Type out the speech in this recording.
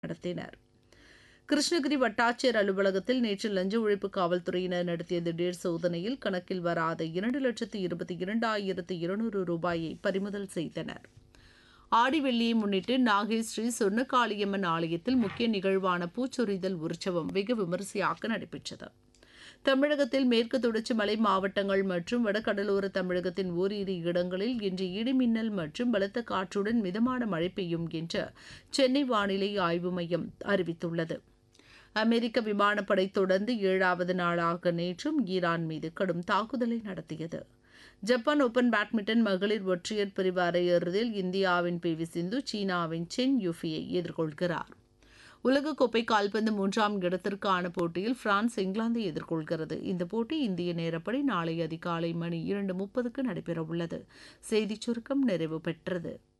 நடத்தினர் கிருஷ்ணகிரி வட்டாட்சியர் அலுவலகத்தில் நேற்று லஞ்ச ஒழிப்பு காவல்துறையினர் நடத்திய திடீர் சோதனையில் கணக்கில் வராத இரண்டு லட்சத்து இருபத்தி இரண்டாயிரத்து இருநூறு ரூபாயை பறிமுதல் செய்தனர் ஆடி வெள்ளியை முன்னிட்டு நாகை ஸ்ரீ சொர்ணகாளியம்மன் ஆலயத்தில் முக்கிய நிகழ்வான பூச்சொரிதல் உற்சவம் வெகு விமரிசையாக நடைபெற்றது தமிழகத்தில் மேற்கு தொடர்ச்சி மலை மாவட்டங்கள் மற்றும் வடகடலோர தமிழகத்தின் ஓரிரு இடங்களில் இன்று இடிமின்னல் மற்றும் பலத்த காற்றுடன் மிதமான மழை பெய்யும் என்று சென்னை வானிலை ஆய்வு மையம் அறிவித்துள்ளது அமெரிக்க விமானப்படை தொடர்ந்து ஏழாவது நாளாக நேற்றும் ஈரான் மீது கடும் தாக்குதலை நடத்தியது ஜப்பான் ஓபன் பேட்மிண்டன் மகளிர் ஒற்றையர் பிரிவு அரையிறுதியில் இந்தியாவின் பி வி சிந்து சீனாவின் சென் யூஃபியை எதிர்கொள்கிறார் உலகக்கோப்பை கால்பந்து மூன்றாம் இடத்திற்கான போட்டியில் பிரான்ஸ் இங்கிலாந்தை எதிர்கொள்கிறது இந்த போட்டி இந்திய நேரப்படி நாளை அதிகாலை மணி இரண்டு முப்பதுக்கு நடைபெறவுள்ளது செய்திச் சுருக்கம் நிறைவு பெற்றது